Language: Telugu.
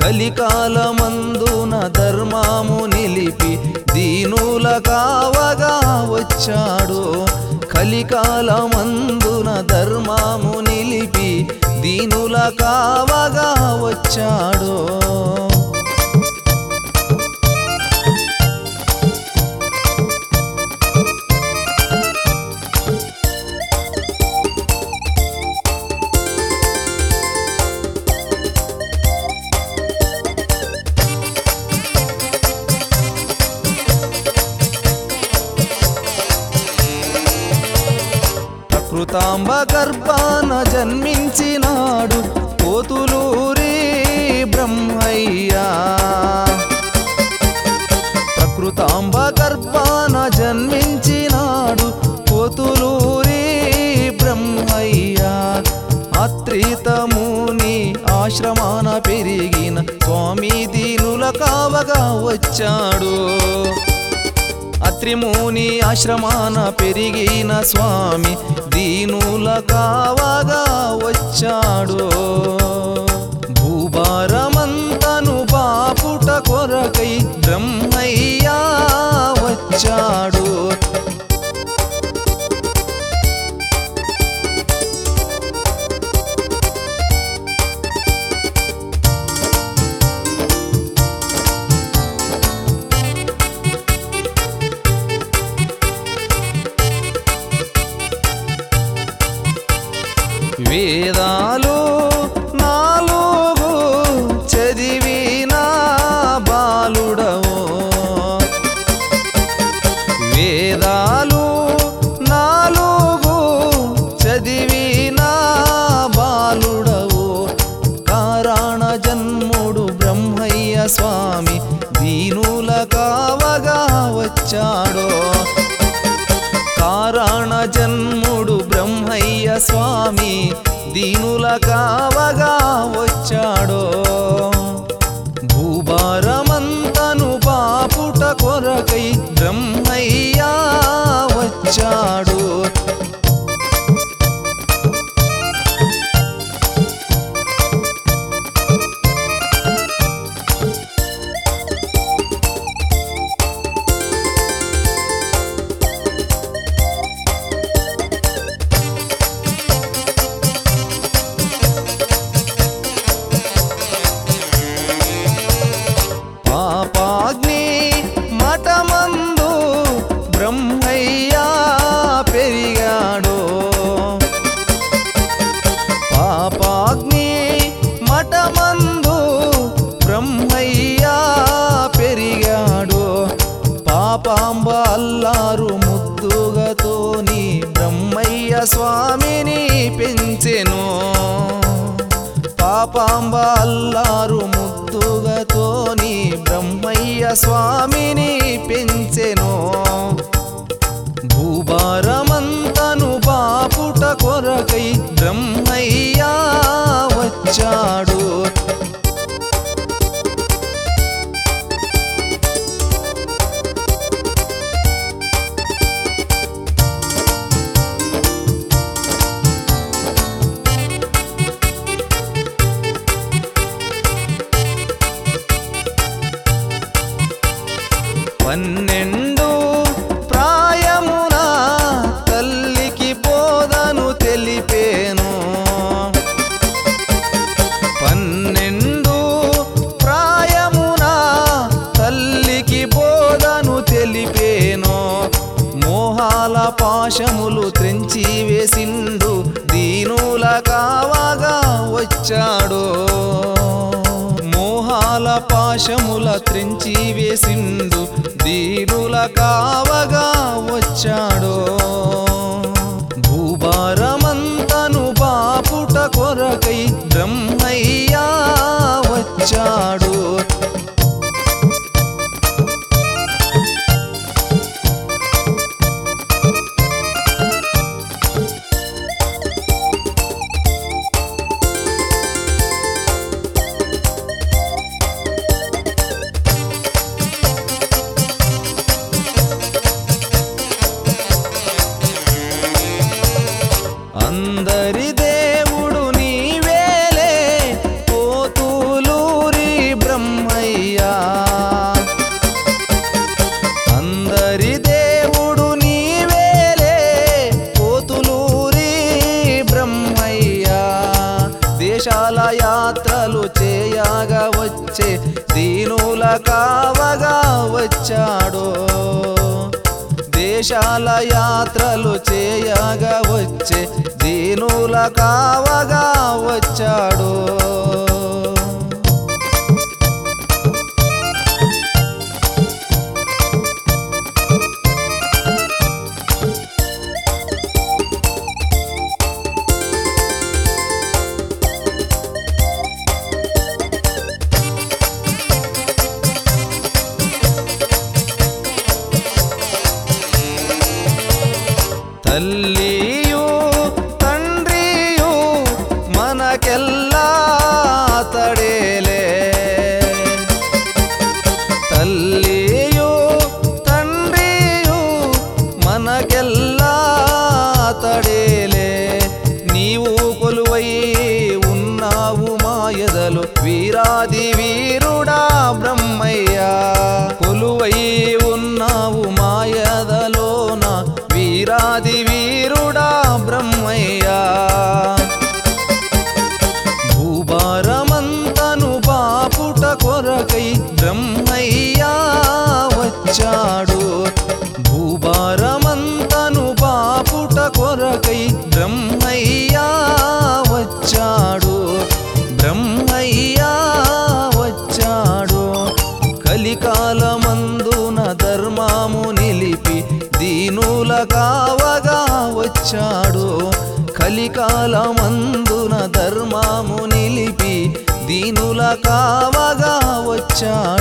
కలికాలమందున ధర్మము నిలిపి దీనుల కావగా వచ్చాడు కలికాలమందున ధర్మము నిలిపి దీనుల కావగా వచ్చాడు ప్రకృతాంబ గర్భాన జన్మించినాడు కోతులూరి బ్రహ్మయ్యా ప్రకృతాంబ గర్భాన జన్మించినాడు కోతులూరి బ్రహ్మయ్యా అత్రితముని ఆశ్రమాన పెరిగిన స్వామి దీనుల కావగా వచ్చాడు అత్రిముని ఆశ్రమాన పెరిగిన స్వామి దీనుల కావగా వచ్చాడు భూభారమంతను బాపుట కొరకై బ్రహ్మయ్యా వచ్చాడు వేదాలు నాలుగు చదివిన బాలుడవు వేదాలు నాలుగు చదివిన బాలుడవు కారణ జన్ముడు బ్రహ్మయ్య స్వామి దీనుల కావగా వచ్చాడో కారణ జన్ముడు బ్రహ్మయ్య స్వామి దీనుల కావగా వచ్చాడో భూభారమంతను బాపుట కొరకై బ్రహ్మయ్యా వచ్చాడు పాపాగ్ని మఠమందు బ్రహ్మయ్యా పెరిగాడు పాపాగ్ని మఠమందు బ్రహ్మయ్యా పెరిగాడు పాపాంబ అల్లారు ముద్దుగతోని బ్రహ్మయ్య స్వామిని పెంచెను పాపాంబ అల్లారు ముద్దుగతోని బ్రహ్మయ్య స్వామిని పెంచెను భూభారమంతను బాపుట కొరకై బ్రహ్మయ్యా వచ్చాడు పన్నెండు ప్రాయమున తల్లికి బోధను తెలిపేను పన్నెండు ప్రాయమున తల్లికి బోధను తెలిపేను మోహాల పాశములు త్రెంచి వేసిండు దీనుల కావగా వచ్చాడు మోహాల పాశముల త్రెంచి వేసిండు దీనుల కావగా వచ్చాడు భూభారమంతను బాపుట కొరకై బ్రహ్మయ్యా వచ్చాడు అందరి దేవుడు నీవేలే కావగా వచ్చాడో దేశాల యాత్రలు చేయగా వచ్చే దీనుల కావగా వచ్చాడో తల్లియు తండ్రియు మనకెల్లా తడేలే తల్లియు తండ్రియు మనకెల్లా తడేలే నీవు కొలువై ఉన్నావు మాయదలు వీరాది వీరుడా బ్రహ్మయ్యా కొలువై ఉన్నావు మాయదలోన వీరాది వీరుడా బ్రహ్మయ్యా భూభారమంతను బాపుట కొరకై బ్రహ్మయ్యా వచ్చాడు భూభారమంతను బాపుట కొరకై బ్రహ్మయ్యా వచ్చాడు బ్రహ్మయ్యా వచ్చాడు కలికాలమందున ధర్మము నిలిపి దీనుల కావగా వచ్చాడు కలికాలమందున ధర్మము నిలిపి దీనుల కావగా వచ్చాడు